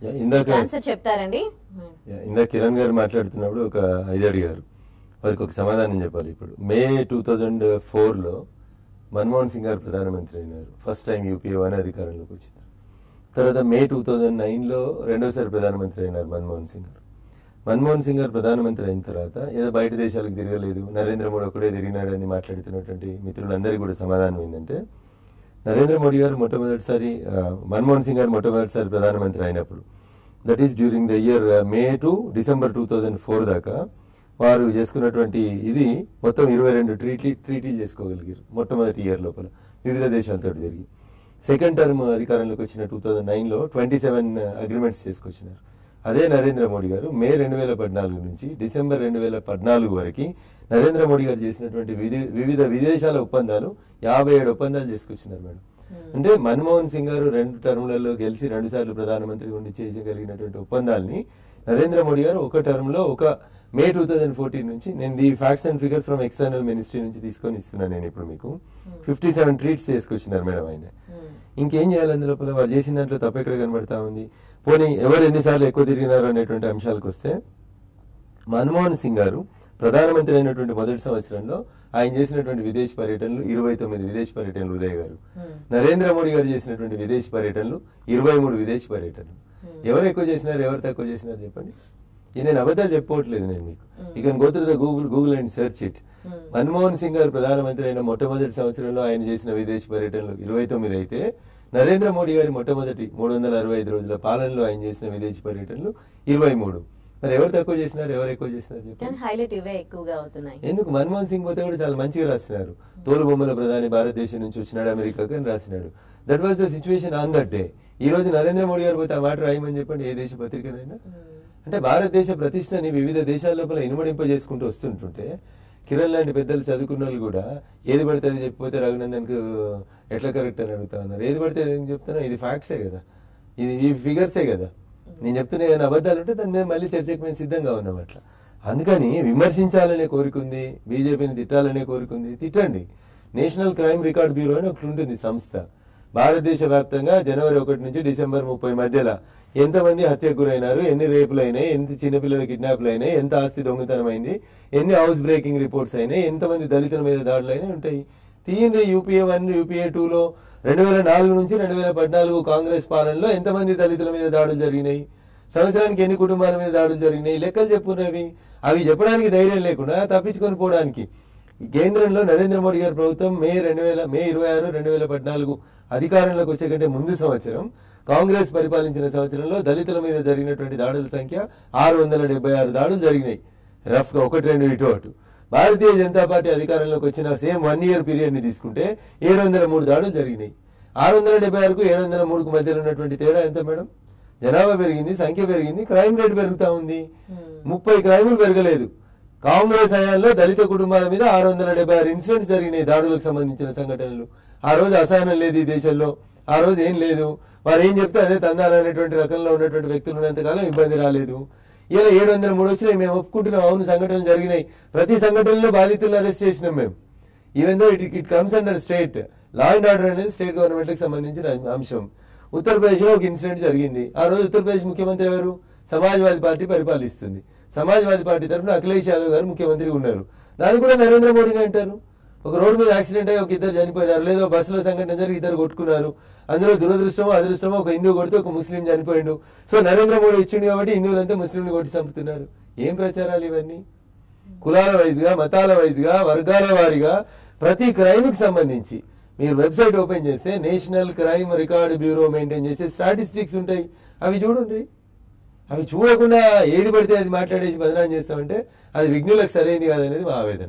Yeah, ఇందాక answer చెప్తారండి yeah, ఇందాక కిరణ్ గారు మాట్లాడుతున్నప్పుడు ఒక ఐదు అడిగారు వారికి ఒక సమాధానం చెప్పాలి ఇప్పుడు మే టూ థౌజండ్ ఫోర్లో మన్మోహన్ సింగ్ గారు ప్రధానమంత్రి అయినారు ఫస్ట్ టైం యూపీఏ వన్ అధికారంలోకి వచ్చినారు తర్వాత మే టూ థౌజండ్ నైన్లో రెండోసారి ప్రధానమంత్రి అయినారు మన్మోహన్ సింగ్ గారు మన్మోహన్ సింగ్ గారు ప్రధానమంత్రి అయిన తర్వాత ఏదో బయట దేశాలకు తిరగలేదు నరేంద్ర మోడీ ఒకడే తిరిగినాడని మాట్లాడుతున్నటువంటి మిత్రులందరికీ కూడా సమాధానం ఏంటంటే నరేంద్ర మోడీ గారు మొట్టమొదటిసారి ఆ, మన్మోహన్ సింగ్ గారు మొట్టమొదటిసారి ప్రధానమంత్రి అయినప్పుడు that is during the year May to December two thousand four దాకా వారు చేసుకున్నటువంటి ఇది మొత్తం ఇరవై రెండు ట్రీటీ ట్రీటీలు చేసుకోగలిగారు మొట్టమొదటి ఇయర్ లోపల వివిధ దేశాలతో జరిగి సెకండ్ టర్మ్ అధికారంలోకి వచ్చిన టూ థౌజండ్ నైన్లో ట్వంటీ సెవెన్ అగ్రిమెంట్స్ చేసుకొచ్చినారు అదే నరేంద్ర మోడీ గారు మే రెండు వేల పద్నాలుగు నుంచి డిసెంబర్ రెండు వేల పద్నాలుగు వరకు నరేంద్ర మోడీ గారు చేసినటువంటి విధి- వివిధ విదేశాల ఒప్పందాలు యాభై ఏడు ఒప్పందాలు చేసుకొచ్చినారు మేడం అంటే మన్మోహన్ సింగ్ గారు రెండు టర్ములలో గెలిచి రెండు సార్లు ప్రధానమంత్రి ఉండి చేయగలిగినటువంటి ఒప్పందాల్ని నరేంద్ర మోడీ గారు ఒక టర్మ్ లో ఒక మే టూ థౌజండ్ ఫోర్టీన్ నుంచి నేను the facts and figures from external ministry నుంచి తీసుకొని ఇస్తున్నాను నేను ఇప్పుడు మీకు ఫిఫ్టీ సెవెన్ ట్రీట్స్ చేసుకొచ్చినారు మేడం ఆయన ఇంకేం చేయాలి అందులో వారు చేసిన దాంట్లో తప్పు ఎక్కడ కనబడతా ఉంది పోనీ ఎవరు ఎన్నిసార్లు ఎక్కువ తిరిగినారు అనేటువంటి అంశాలకు వస్తే మన్మోహన్ సింగ్ గారు ప్రధానమంత్రి అయినటువంటి మొదటి సంవత్సరంలో ఆయన చేసినటువంటి విదేశ పర్యటనలు ఇరవై తొమ్మిది విదేశ పర్యటనలు ఉదయ్ గారు నరేంద్ర మోడీ గారు చేసినటువంటి విదేశీ పర్యటనలు ఇరవై మూడు విదేశీ పర్యటనలు ఎవరు ఎక్కువ చేసినారు ఎవరు తక్కువ చేసినారు చెప్పండి ఇది నేను అబద్ధాలు చెప్పుకోవట్లేదు నేను మీకు ఇక go to the Google Google and search it Manmohan Singh garu ప్రధానమంత్రి అయిన మొట్టమొదటి సంవత్సరంలో ఆయన చేసిన విదేశీ పర్యటనలు ఇరవై తొమ్మిది అయితే నరేంద్ర మోడీ గారి మొట్టమొదటి మూడు వందల అరవై ఐదు రోజుల పాలనలో ఆయన చేసిన విదేశీ పర్యటనలు ఇరవై మూడు మరి ఎవరు తక్కువ చేసినారు ఎవరు ఎక్కువ చేసినారు చెప్పండి కానీ హైలైట్ ఇవే ఎక్కువగా అవుతున్నాయి ఎందుకు మన్మోహన్ సింగ్ పోతే కూడా చాలా మంచిగా రాసినారు తోలు బొమ్మల ప్రధాని భారతదేశం నుంచి వచ్చినాడు అమెరికాకు అని రాసినాడు that was the situation on that day ఈ రోజు నరేంద్ర మోడీ గారు పోతే ఆ మాట రాయమని చెప్పండి ఏ దేశ పత్రికనైనా అంటే భారతదేశ ప్రతిష్టని వివిధ దేశాల లోపల ఇనుమడింప చేసుకుంటూ వస్తుంటుంటే కిరణ్ లాంటి పెద్దలు చదువుకున్న వాళ్ళు కూడా ఏది పడితే అది చెప్పిపోతే రఘునందన్ కు ఎట్లా కరెక్ట్ అని అడుగుతా ఉన్నారు ఏది పడితే అది ఏం చెప్తున్నా ఇది ఫ్యాక్ట్సే కదా ఇది ఈ ఫిగర్సే కదా నేను చెప్తున్నా ఏమైనా అబద్ధాలు ఉంటే దాని మీద మళ్ళీ చర్చకు మేము సిద్ధంగా ఉన్నాం అట్లా అందుకని విమర్శించాలనే కోరిక ఉంది బీజేపీని తిట్టాలనే కోరిక ఉంది తిట్టండి నేషనల్ క్రైమ్ రికార్డ్ బ్యూరో అని ఒకటి ఉంటుంది సంస్థ భారతదేశ వ్యాప్తంగా జనవరి ఒకటి నుంచి డిసెంబర్ ముప్పై మధ్యలో ఎంతమంది హత్యకు గురైనారు ఎన్ని రేపులు అయినాయి ఎంత చిన్నపిల్లల కిడ్నాప్లు అయినాయి ఎంత ఆస్తి దొంగతనం అయింది ఎన్ని హౌస్ బ్రేకింగ్ రిపోర్ట్స్ అయినాయి ఎంతమంది దళితుల మీద దాడులు అయినాయి ఉంటాయి తీయండి యూపీఏ వన్ యూపీఏ టూలో రెండు వేల నాలుగు నుంచి రెండు వేల పద్నాలుగు కాంగ్రెస్ పాలనలో ఎంతమంది దళితుల మీద దాడులు జరిగినాయి సంవత్సరానికి ఎన్ని కుటుంబాల మీద దాడులు జరిగినాయి లెక్కలు చెప్పుకున్నారు అవి అవి చెప్పడానికి ధైర్యం లేకుండా తప్పించుకొని పోవడానికి ఈ కేంద్రంలో నరేంద్ర మోడీ గారి ప్రభుత్వం మే రెండు వేల మే ఇరవై ఆరు రెండు వేల పద్నాలుగు అధికారంలోకి వచ్చే కంటే ముందు సంవత్సరం కాంగ్రెస్ పరిపాలించిన సంవత్సరంలో దళితుల మీద జరిగినటువంటి దాడుల సంఖ్య ఆరు వందల డెబ్బై ఆరు దాడులు జరిగినాయి రఫ్ గా ఒకటి రెండు ఇటు అటు భారతీయ జనతా పార్టీ అధికారంలోకి వచ్చిన సేమ్ వన్ ఇయర్ పీరియడ్ ని తీసుకుంటే ఏడు వందల మూడు దాడులు జరిగినాయి ఆరు వందల డెబ్బై ఆరుకు ఏడు వందల మూడుకు మధ్యలో ఉన్నటువంటి తేడా ఎంత మేడం జనాభా పెరిగింది సంఖ్య పెరిగింది క్రైమ్ రేట్ పెరుగుతా ఉంది ముప్పై క్రైములు పెరగలేదు కాంగ్రెస్ హయాంలో దళిత కుటుంబాల మీద ఆరు వందల డెబ్బై ఆరు ఇన్సిడెంట్స్ జరిగినాయి దాడులకు సంబంధించిన సంఘటనలు ఆ రోజు అసహనం లేదు ఈ దేశంలో ఆ రోజు ఏం లేదు వారు ఏం చెప్తే అదే తందాలనేటువంటి రకంలో ఉన్నటువంటి వ్యక్తులు ఉన్నంతకాలం ఇబ్బంది రాలేదు ఇలా ఏడు వందల మూడు వచ్చినాయి మేము ఒప్పుకుంటున్నాం అవును సంఘటనలు జరిగినాయి ప్రతి సంఘటనలో బాధితులను అరెస్ట్ చేసినాం మేము even though it it comes under state law and order అనేది స్టేట్ గవర్నమెంట్ కి సంబంధించిన అంశం ఉత్తరప్రదేశ్ లో ఒక ఇన్సిడెంట్ జరిగింది ఆ రోజు ఉత్తరప్రదేశ్ ముఖ్యమంత్రి ఎవరు సమాజ్వాదీ పార్టీ పరిపాలిస్తుంది సమాజ్వాదీ పార్టీ తరఫున అఖిలేష్ యాదవ్ గారు ముఖ్యమంత్రి ఉన్నారు దాన్ని కూడా నరేంద్ర మోడీని అంటారు ఒక రోడ్డు మీద యాక్సిడెంట్ అయ్యి ఒక ఇద్దరు చనిపోయినారు లేదా బస్సులో సంఘటన జరిగి ఇద్దరు కొట్టుకున్నారు అందులో దురదృష్టమో అదృష్టమో ఒక హిందూ కొడితే ఒక ముస్లిం చనిపోయిండు సో నరేంద్ర మోడీ ఇచ్చిండు కాబట్టి హిందువులంతా ముస్లింని కొట్టి చంపుతున్నారు ఏం ప్రచారాలు ఇవన్నీ కులాల వైజ్ గా మతాల వైజ్ గా వర్గాల వారిగా ప్రతి క్రైమ్ కి సంబంధించి మీరు వెబ్సైట్ ఓపెన్ చేస్తే National Crime Record Bureau maintain చేసే స్టాటిస్టిక్స్ ఉంటాయి అవి చూడండి అవి చూడకుండా ఏది పడితే అది మాట్లాడేసి బదనాం చేస్తామంటే అది విఘ్నులకు సరైనది కాదనేది మా ఆవేదన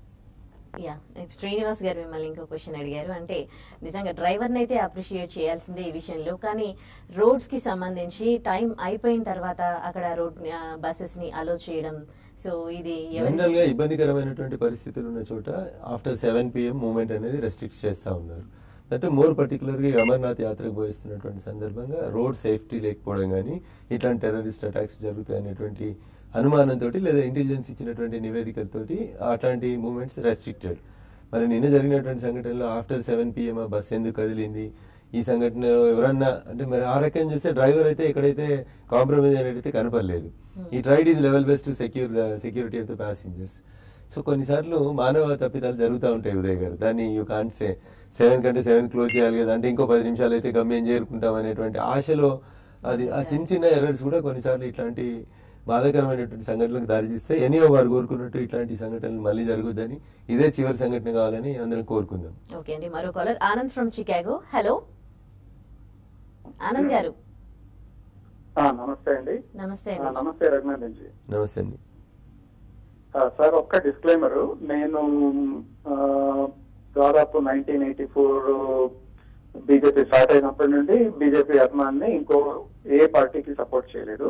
యా శ్రీనివాస్ గారు మిమ్మల్ని ఇంకో క్వశ్చన్ అడిగారు అంటే నిజంగా డ్రైవర్ని అయితే అప్రిషియేట్ చేయాల్సిందే ఈ విషయంలో కానీ రోడ్స్ కి సంబంధించి టైం అయిపోయిన తర్వాత అక్కడ రోడ్ బస్సెస్ ని అలో చేయడం సో ఇది ఎవరి- జనరల్ గా ఇబ్బందికరమైనటువంటి పరిస్థితులు ఉన్న చోట ఆఫ్టర్ సెవెన్ పిఎం మూవ్మెంట్ అనేది రెస్ట్రిక్ట్ చేస్తా ఉన్నారు దట్ మోర్ పర్టికులర్ గా ఈ అమర్నాథ్ యాత్రకు పోయిస్తున్నటువంటి సందర్భంగా రోడ్ సేఫ్టీ లేకపోవడం కానీ ఇట్లాంటి టెర్రరిస్ట్ అటాక్స్ జరుగుతాయి అనేటువంటి అనుమానంతో లేదా ఇంటెలిజెన్స్ ఇచ్చినటువంటి నివేదికలతోటి అట్లాంటి మూవ్మెంట్స్ రెస్ట్రిక్టెడ్ మరి నిన్న జరిగినటువంటి సంఘటనలో ఆఫ్టర్ సెవెన్ పిఎం ఆ బస్ ఎందుకు కదిలింది ఈ సంఘటన ఎవరన్నా అంటే మరి ఆ రకం చూస్తే డ్రైవర్ అయితే ఎక్కడైతే కాంప్రమైజ్ అనేది కనపడలేదు ఈ tried is level best to secure the security of the passengers so కొన్నిసార్లు మానవ తప్పిదాలు జరుగుతూ ఉంటాయి ఉదయ్ గారు దాన్ని యూ కాంట్ సే సెవెన్ కంటే సెవెన్ క్లోజ్ చేయాలి కదా అంటే ఇంకో పది నిమిషాలు అయితే గమ్యం చేరుకుంటాం అనేటువంటి ఆశలో అది ఆ చిన్న చిన్న ఎర్రర్స్ కూడా కొన్నిసార్లు ఇట్లాంటి బాధాకరమైనటువంటి సంఘటనలకు దారితీస్తే ఎనియో వారు కోరుకున్నట్టు ఇట్లాంటి సంఘటనలు మళ్ళీ జరుగుద్దని ఇదే చివరి సంఘటన కావాలని అందరం కోరుకుందాం ఓకే అండి మరో caller Anand from Chicago hello Anand garu ఆ, నమస్తే అండి నమస్తే ఆ, అండి నమస్తే రఘునాథ్ నుంచి నమస్తే అండి ఆ, సార్ ఒక్క డిస్క్లైమర్ నేను ఆ, దాదాపు nineteen eighty four BJP start అయినప్పటి నుండి బీజేపీ అభిమాన్ని ఇంకో ఏ పార్టీకి సపోర్ట్ చేయలేదు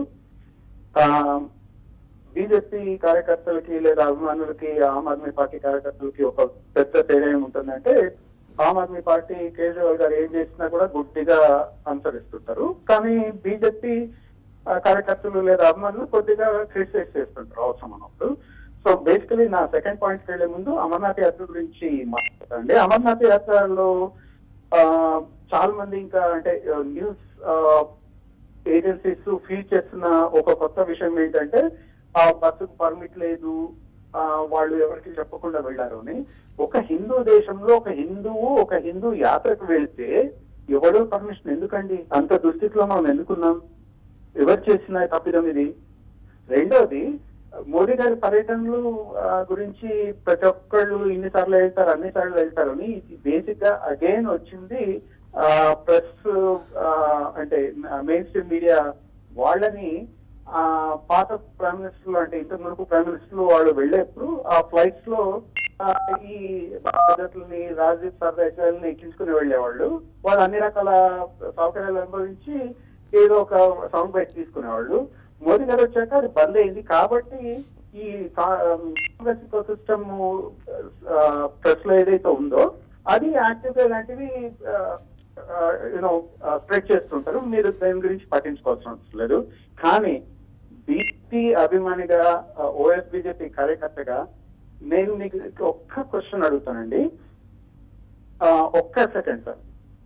బీజేపీ కార్యకర్తలకి లేదా అభిమానులకి ఆమ్ ఆద్మీ పార్టీ కార్యకర్తలకి ఒక పెద్ద తేడా ఏముంటుందంటే ఆమ్ ఆద్మీ పార్టీ కేజ్రీవాల్ గారు ఏం చేసినా కూడా గుడ్డిగా అనుసరిస్తుంటారు కానీ బీజేపీ కార్యకర్తలు లేదా అభిమానులు కొద్దిగా క్రిటిసైజ్ చేస్తుంటారు అవసరం అన్నప్పుడు సో బేసికలీ నా సెకండ్ పాయింట్ వెళ్లే ముందు అమర్నాథ్ యాత్ర గురించి మాట్లాడండి అమర్నాథ్ యాత్రలో ఆ, చాలా మంది ఇంకా అంటే న్యూస్ ఏజెన్సీస్ ఫీల్ చేస్తున్న ఒక కొత్త విషయం ఏంటంటే ఆ బస్సుకు పర్మిట్ లేదు ఆ, వాళ్ళు ఎవరికి చెప్పకుండా వెళ్ళారు అని ఒక హిందూ దేశంలో ఒక హిందువు ఒక హిందూ యాత్రకు వెళ్తే ఎవడో పర్మిషన్ ఎందుకండి అంత దుస్థితిలో మనం ఎందుకున్నాం ఎవరు చేసిన తప్పిదం ఇది రెండోది మోడీ గారి పర్యటనలు ఆ, గురించి ప్రతి ఒక్కళ్ళు ఇన్నిసార్లు వెళ్తారు అన్ని సార్లు వెళ్తారు అని బేసిక్ గా అగైన్ వచ్చింది ప్రెస్ అంటే మెయిన్ స్ట్రీమ్ మీడియా వాళ్ళని ఆ పాత ప్రైమ్ మినిస్టర్లు అంటే ఇంతకు మునుపు ప్రైమ్ మినిస్టర్లు వాళ్ళు వెళ్ళేప్పుడు ఆ ఫ్లైట్స్ లో ఆ, ఈ పద్ధతుల్ని రాజదీప్ సర్దాయిని ఎక్కించుకుని వెళ్ళేవాళ్ళు వాళ్ళు అన్ని రకాల సౌకర్యాలు అనుభవించి ఏదో ఒక సౌండ్ బైట్ తీసుకునేవాళ్ళు మోదీ గారు వచ్చాక అది బంద్ అయింది కాబట్టి ఈ కాంగ్రెస్ సిస్టమ్ ప్రెస్ లో ఏదైతే ఉందో అది యాక్టివ్ గా ఇలాంటివి యూనో స్ప్రెడ్ చేస్తుంటారు మీరు దాని గురించి పట్టించుకోవాల్సిన అవసరం లేదు కానీ బీపీ అభిమానిగా ఓఎస్ బీజేపీ కార్యకర్తగా నేను మీకు ఒక్క క్వశ్చన్ అడుగుతానండి ఆ, ఒక్క సెకండ్ సార్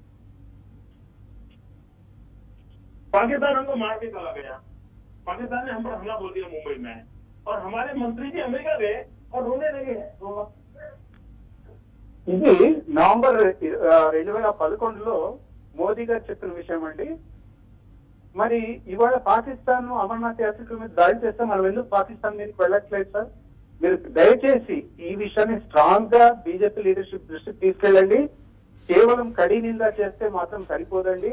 पाकिस्तान हमको मार के चला गया पाकिस्तान ने हम पर हमला बोल दिया मुंबई में और हमारे मंत्री जी अमेरिका गए और रोने लगे रो- ఇది నవంబర్ ఆ, రెండు వేల పదకొండులో మోదీ గారు చెప్పిన విషయం అండి మరి ఇవాళ పాకిస్తాన్ అమర్నాథ్ యాత్రికుల మీద దాడి చేస్తే మనం ఎందుకు పాకిస్తాన్ మీదకి వెళ్ళట్లేదు సార్ మీరు దయచేసి ఈ విషయాన్ని స్ట్రాంగ్ గా బీజేపీ లీడర్షిప్ దృష్టికి తీసుకెళ్ళండి కేవలం కడి నింద చేస్తే మాత్రం సరిపోదండి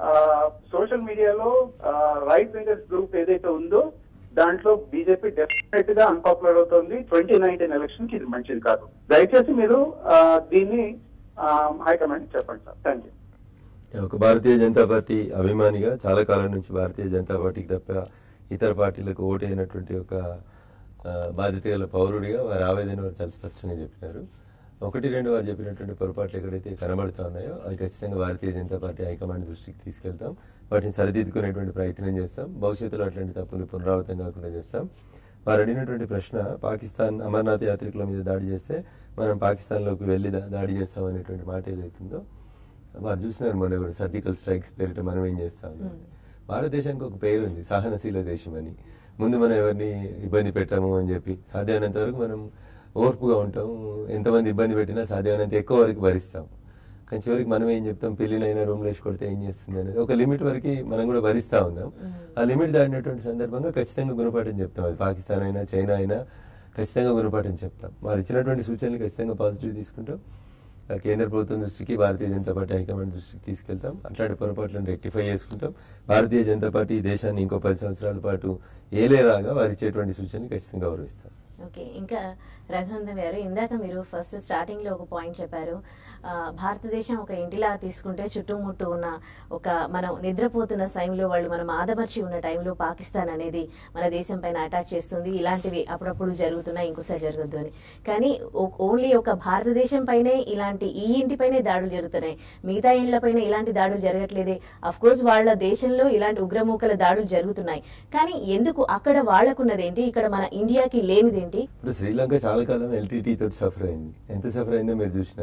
సోషల్ మీడియాలో రైట్ వింగర్స్ గ్రూప్ ఏదైతే ఉందో దాంట్లో బీజేపీ డెఫినెట్ గా అన్పాపులర్ అవుతుంది ట్వంటీ నైన్టీన్ ఎలక్షన్ కి ఇది మంచిది కాదు దయచేసి మీరు ఆ, దీన్ని హైకమాండ్ చెప్పండి సార్ థ్యాంక్ యూ ఒక భారతీయ జనతా పార్టీ అభిమానిగా చాలా కాలం నుంచి భారతీయ జనతా పార్టీకి తప్ప ఇతర పార్టీలకు ఓటు అయినటువంటి ఒక ఆ, బాధ్యత గల పౌరుడిగా వారి ఆవేదన వారు చాలా స్పష్టంగా చెప్పినారు ఒకటి రెండు వారు చెప్పినటువంటి పొరపాట్లు ఎక్కడైతే కనబడుతా ఉన్నాయో అవి ఖచ్చితంగా భారతీయ జనతా పార్టీ హైకమాండ్ దృష్టికి తీసుకెళ్తాం వాటిని సరిదిద్దుకునేటువంటి ప్రయత్నం చేస్తాం భవిష్యత్తులో అట్లాంటి తప్పులు పునరావృతం కాకుండా చేస్తాం వారు అడిగినటువంటి ప్రశ్న పాకిస్తాన్ అమర్నాథ్ యాత్రికుల మీద దాడి చేస్తే మనం పాకిస్తాన్లోకి వెళ్ళి దా- దాడి చేస్తాం అనేటువంటి మాట ఏదైతుందో వారు చూసినారు మొన్న కూడా సర్జికల్ స్ట్రైక్స్ పేరిట మనం ఏం చేస్తా ఉన్నాం భారతదేశానికి ఒక పేరు ఉంది సహనశీల దేశం అని ముందు మనం ఎవరిని ఇబ్బంది పెట్టాము అని చెప్పి సాధ్యమైనంత వరకు మనం ఓర్పుగా ఉంటాం ఎంతమంది ఇబ్బంది పెట్టినా సాధ్యమైనంత ఎక్కువ వరకు భరిస్తాం కానీ చివరికి మనం ఏం చెప్తాం పిల్లినైనా రూమ్ లేచి కొడితే ఏం చేస్తుంది అనేది ఒక లిమిట్ వరకు మనం కూడా భరిస్తా ఉన్నాం ఆ లిమిట్ దాటినటువంటి సందర్భంగా ఖచ్చితంగా గుణపాఠం చెప్తాం అది పాకిస్తాన్ అయినా చైనా అయినా ఖచ్చితంగా గుణపాఠం చెప్తాం వారు ఇచ్చినటువంటి సూచనలు ఖచ్చితంగా పాజిటివ్ తీసుకుంటాం ఆ కేంద్ర ప్రభుత్వం దృష్టికి భారతీయ జనతా పార్టీ హైకమాండ్ దృష్టికి తీసుకెళ్తాం అట్లాంటి పొరపాట్లను రెక్టిఫై చేసుకుంటాం భారతీయ జనతా పార్టీ ఈ దేశాన్ని ఇంకో పది సంవత్సరాల పాటు ఏలేరాగా వారు ఇచ్చేటువంటి సూచనలు ఖచ్చితంగా గౌరవిస్తాం ఓకే ఇంకా రఘునందన్ గారు ఇందాక మీరు ఫస్ట్ స్టార్టింగ్ లో ఒక పాయింట్ చెప్పారు ఆ, భారతదేశం ఒక ఇంటిలా తీసుకుంటే చుట్టుముట్టు ఉన్న ఒక మనం నిద్రపోతున్న టైంలో వాళ్ళు మనం ఆదమర్చి ఉన్న టైంలో పాకిస్తాన్ అనేది మన దేశం పైన అటాక్ చేస్తుంది ఇలాంటివి అప్పుడప్పుడు జరుగుతున్నాయి ఇంకోసారి జరగద్దు అని కానీ ఓ- ఓన్లీ ఒక భారతదేశం పైనే ఇలాంటి ఈ ఇంటిపైనే దాడులు జరుగుతున్నాయి మిగతా ఇండ్లపైన ఇలాంటి దాడులు జరగట్లేదే అఫ్ కోర్స్ వాళ్ళ దేశంలో ఇలాంటి ఉగ్రమూకల దాడులు జరుగుతున్నాయి కానీ ఎందుకు అక్కడ వాళ్ళకున్నదేంటి ఇక్కడ మన ఇండియాకి లేనిదేంటి ఇప్పుడు శ్రీలంక చాలా కాలం ఎల్టీటీ తోటి సఫర్ అయింది ఎంత సఫర్ అయిందో మీరు చూసినారు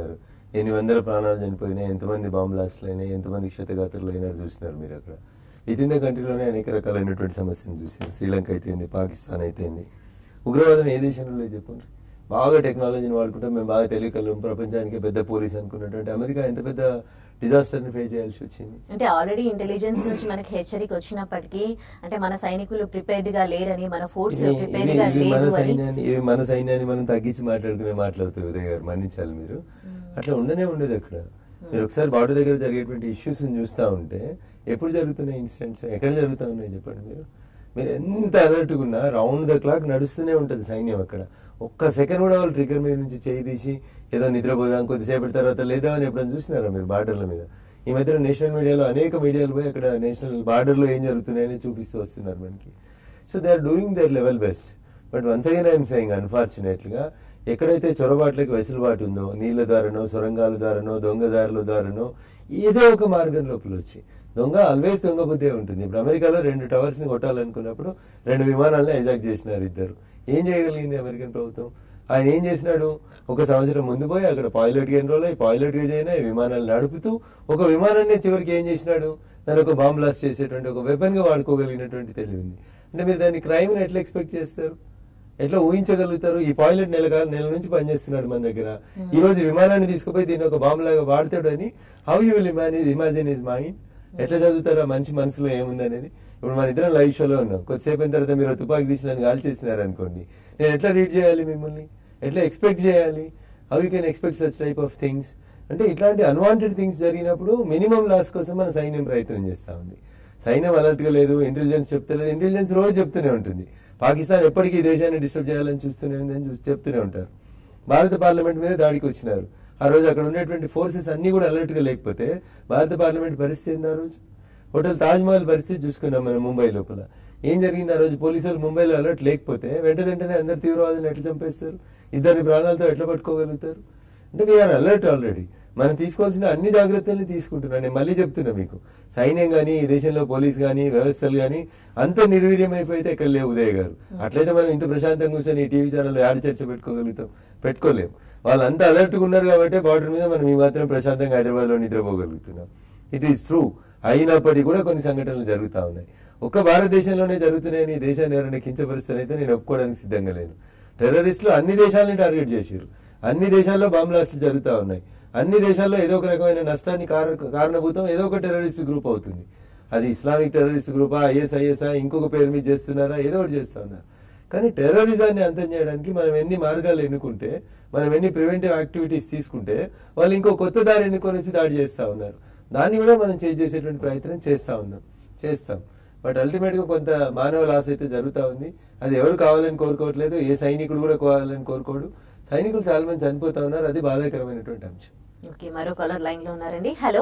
ఎన్ని వందల ప్రాణాలు చనిపోయినాయి ఎంతమంది బాంబ్ బ్లాస్ట్లు అయినాయి ఎంతమంది క్షతగాత్రులు అయినారు చూసినారు మీరు అక్కడ విత్ ఇన్ ద కంట్రీలోనే అనేక రకాలైనటువంటి సమస్యలు చూసారు శ్రీలంక అయితేంది పాకిస్తాన్ అయితేంది ఉగ్రవాదం ఏ దేశంలో లేదు చెప్పండి బాగా టెక్నాలజీని వాడుకుంటాం మేము బాగా తెలియగలం ప్రపంచానికి పెద్ద పోలీస్ అనుకున్నటువంటి అమెరికా ఎంత పెద్ద డిజాస్టర్ని ఫేస్ చేయాల్సి వచ్చింది అంటే ఆల్రెడీ ఇంటెలిజెన్స్ నుంచి మనకి హెచ్చరిక వచ్చినప్పటికీ అంటే మన సైనికులు ప్రిపేర్డ్ గా లేరని మన ఫోర్స్ ఇది- ప్రిపేర్డ్ ఇది- గా ఇది మన లేదు అని సైన్యాన్ని ఇవి మన సైన్యాన్ని మనం తగ్గించి మాట్లాడుకునే మాట్లాడుతూ ఉదయ్ గారు మన్నించాలి మీరు అట్లా ఉండనే ఉండదు అక్కడ మీరు ఒకసారి బార్డర్ దగ్గర జరిగేటువంటి ఇష్యూస్ చూస్తూ ఉంటే ఎప్పుడు జరుగుతున్నాయి ఇన్సిడెంట్స్ ఎక్కడ జరుగుతూ ఉన్నాయి చెప్పండి మీరు మీరు ఎంత అలర్ట్గా ఉన్నా రౌండ్ ద క్లాక్ నడుస్తూనే ఉంటుంది సైన్యం అక్కడ ఒక్క సెకండ్ కూడా వాళ్ళు ట్రిగ్గర్ మీద నుంచి చేయి తీసి ఏదో నిద్రపోదాం కొద్దిసేపటి తర్వాత లేదా అని ఎప్పుడైనా చూసినారా మీరు బార్డర్ల మీద ఈ మధ్యన నేషనల్ మీడియాలో అనేక మీడియాలు పోయి అక్కడ నేషనల్ బార్డర్లో ఏం జరుగుతున్నాయని చూపిస్తూ వస్తున్నారు మనకి so they are doing their level best but once again I'm saying అన్ఫార్చునేట్లీగా ఎక్కడైతే చొరబాట్లకు వెసులుబాటు ఉందో నీళ్ల ద్వారానో సొరంగాల ద్వారానో దొంగదారుల ద్వారానో ఏదో ఒక మార్గం లోపల వచ్చి దొంగ ఆల్వేస్ దొంగ బుద్ధే ఉంటుంది ఇప్పుడు అమెరికాలో రెండు టవర్స్ ని కొట్టాలనుకున్నప్పుడు రెండు విమానాలను హైజాక్ చేసినారు ఇద్దరు ఏం చేయగలిగింది అమెరికన్ ప్రభుత్వం ఆయన ఏం చేసినాడు ఒక సంవత్సరం ముందు పోయి అక్కడ పైలట్ గా ఎన్రోల్ అయ్యి పైలట్ గా చేయన విమానాలు నడుపుతూ ఒక విమానాన్ని చివరికి ఏం చేసినాడు దాని ఒక బాంబ్ బ్లాస్ట్ చేసేటువంటి ఒక వెపన్ గా వాడుకోగలిగినటువంటి తెలివి ఉంది అంటే మీరు దాన్ని క్రైమ్ ని ఎట్లా ఎక్స్పెక్ట్ చేస్తారు ఎట్లా ఊహించగలుగుతారు ఈ పైలట్ నెల కా- నెల నుంచి పనిచేస్తున్నాడు మన దగ్గర ఈ రోజు విమానాన్ని తీసుకుపోయి దీన్ని ఒక బాంబు లాగా వాడతాడు అని how you will imagine imagine is mind ఎట్లా చదువుతారు ఆ మనిషి మనసులో ఏముంది అనేది ఇప్పుడు మన ఇద్దరం లైవ్ షోలో ఉన్నాం కొద్దిసేపు అయిన తర్వాత మీరు తుపాకి తీసి నన్ను కాల్ చేసినారు అనుకోండి నేను ఎట్లా రీడ్ చేయాలి మిమ్మల్ని ఎట్లా ఎక్స్పెక్ట్ చేయాలి how you can expect such type of things అంటే ఇట్లాంటి అన్వాంటెడ్ థింగ్స్ జరిగినప్పుడు మినిమం లాస్ కోసం మన సైన్యం ప్రయత్నం చేస్తా ఉంది సైన్యం అలర్ట్ గా లేదు ఇంటెలిజెన్స్ చెప్తలేదు ఇంటెలిజెన్స్ రోజు చెప్తూనే ఉంటుంది పాకిస్తాన్ ఎప్పటికీ ఈ దేశాన్ని డిస్టర్బ్ చేయాలని చూస్తూనే ఉంది అని చూసి చెప్తూనే ఉంటారు భారత పార్లమెంట్ మీద దాడికి వచ్చినారు ఆ రోజు అక్కడ ఉండేటువంటి ఫోర్సెస్ అన్ని కూడా అలర్ట్ గా లేకపోతే భారత పార్లమెంట్ పరిస్థితి ఏంది ఆ రోజు హోటల్ తాజ్ మహల్ పరిస్థితి చూసుకున్నాం మనం ముంబై లోపల ఏం జరిగింది ఆ రోజు పోలీసులు ముంబైలో అలర్ట్ లేకపోతే వెంట వెంటనే అందరు తీవ్రవాదులను ఎట్లా చంపేస్తారు ఇద్దరి ప్రాణాలతో ఎట్లా పట్టుకోగలుగుతారు అంటే వీఆర్ అలర్ట్ ఆల్రెడీ మనం తీసుకోవాల్సిన అన్ని జాగ్రత్తల్ని తీసుకుంటున్నాను నేను మళ్ళీ చెప్తున్నా మీకు సైన్యం గానీ ఈ దేశంలో పోలీస్ గానీ వ్యవస్థలు గానీ అంత నిర్వీర్యం అయిపోయితే ఇక్కడ లేవు ఉదయ్ గారు అట్లయితే మనం ఇంత ప్రశాంతంగా కూర్చొని ఈ టీవీ ఛానల్ యాడ్ చర్చ పెట్టుకోగలుగుతాం పెట్టుకోలేము వాళ్ళు అంత అలర్ట్ గా ఉన్నారు కాబట్టి బార్డర్ మీద మనం ఈ మాత్రం ప్రశాంతంగా హైదరాబాద్ లో నిద్రపోగలుగుతున్నాం ఇట్ ఈస్ ట్రూ అయినప్పటికీ కూడా కొన్ని సంఘటనలు జరుగుతా ఉన్నాయి ఒక్క భారతదేశంలోనే జరుగుతున్నాయని ఈ దేశాన్ని ఎవరైనా కించపరిస్తే అయితే నేను ఒప్పుకోవడానికి సిద్ధంగా లేను టెర్రరిస్టులు అన్ని దేశాలని టార్గెట్ చేశారు అన్ని దేశాల్లో బాంబ్ బ్లాస్టులు జరుగుతూ ఉన్నాయి అన్ని దేశాల్లో ఏదో ఒక రకమైన నష్టాన్ని కార- కారణభూతం ఏదో ఒక టెర్రరిస్ట్ గ్రూప్ అవుతుంది అది ఇస్లామిక్ టెర్రరిస్ట్ గ్రూపా ఐఎస్ఐఎస్ఆ ఇంకొక పేరు మీద చేస్తున్నారా ఏదో ఒకటి చేస్తా ఉన్నారు కానీ టెర్రరిజాన్ని అంతం చేయడానికి మనం ఎన్ని మార్గాలు ఎన్నుకుంటే మనం ఎన్ని ప్రివెంటివ్ యాక్టివిటీస్ తీసుకుంటే వాళ్ళు ఇంకో కొత్త దారి ఎన్నుకొని వచ్చి దాడి చేస్తా ఉన్నారు దాన్ని కూడా మనం చేంజ్ చేసేటువంటి ప్రయత్నం చేస్తా ఉన్నాం చేస్తాం బట్ అల్టిమేట్ గా కొంత మానవ లాస్ అయితే జరుగుతా ఉంది అది ఎవరు కావాలని కోరుకోవట్లేదు ఏ సైనికుడు కూడా కావాలని కోరుకోడు సైనికులు చాలా మంది చనిపోతా ఉన్నారు అది బాధాకరమైనటువంటి అంశం ఓకే మరో కాలర్ లైన్ లో ఉన్నారండి హలో